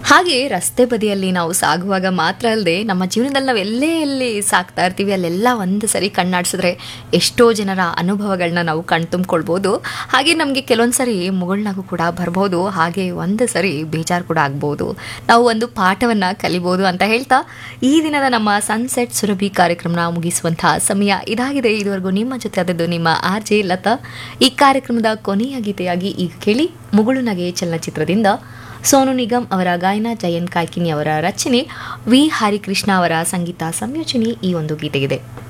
ಹಾಗೆ ರಸ್ತೆ ಬದಿಯಲ್ಲಿ ನಾವು ಸಾಗುವಾಗ ಮಾತ್ರ ಅಲ್ಲದೆ ನಮ್ಮ ಜೀವನದಲ್ಲಿ ನಾವು ಎಲ್ಲೇ ಎಲ್ಲಿ ಸಾಕ್ತಾ ಇರ್ತೀವಿ ಅಲ್ಲೆಲ್ಲ ಒಂದು ಸರಿ ಕಣ್ಣಾಡಿಸಿದ್ರೆ ಎಷ್ಟೋ ಜನರ ಅನುಭವಗಳನ್ನ ನಾವು ಕಣ್ತುಂಬ್ಕೊಳ್ಬೋದು ಹಾಗೆ ನಮಗೆ ಕೆಲವೊಂದು ಸರಿ ಮುಗುಳ್ನಾಗೂ ಕೂಡ ಬರ್ಬೋದು ಹಾಗೆ ಒಂದು ಸರಿ ಬೇಜಾರು ಕೂಡ ಆಗ್ಬೋದು ನಾವು ಒಂದು ಪಾಠವನ್ನು ಕಲಿಬೋದು ಅಂತ ಹೇಳ್ತಾ ಈ ದಿನದ ನಮ್ಮ ಸನ್ಸೆಟ್ ಸುರಭಿ ಕಾರ್ಯಕ್ರಮನ ಮುಗಿಸುವಂತಹ ಸಮಯ ಇದಾಗಿದೆ ಇದುವರೆಗೂ ನಿಮ್ಮ ಜೊತೆ ಆದದ್ದು ನಿಮ್ಮ ಆರ್ ಜೆ ಲತಾ ಈ ಕಾರ್ಯಕ್ರಮದ ಕೊನೆಯ ಗೀತೆಯಾಗಿ ಈಗ ಕೇಳಿ ಮುಗುಳು ನಗೆ ಚಲನಚಿತ್ರದಿಂದ ಸೋನು ನಿಗಮ್ ಅವರ ಗಾಯನ ಜಯಂತ್ ಕಾಯ್ಕಿನಿ ಅವರ ರಚನೆ ವಿ ಹರಿಕೃಷ್ಣ ಅವರ ಸಂಗೀತ ಸಂಯೋಜನೆ ಈ ಒಂದು ಗೀತೆಗಿದೆ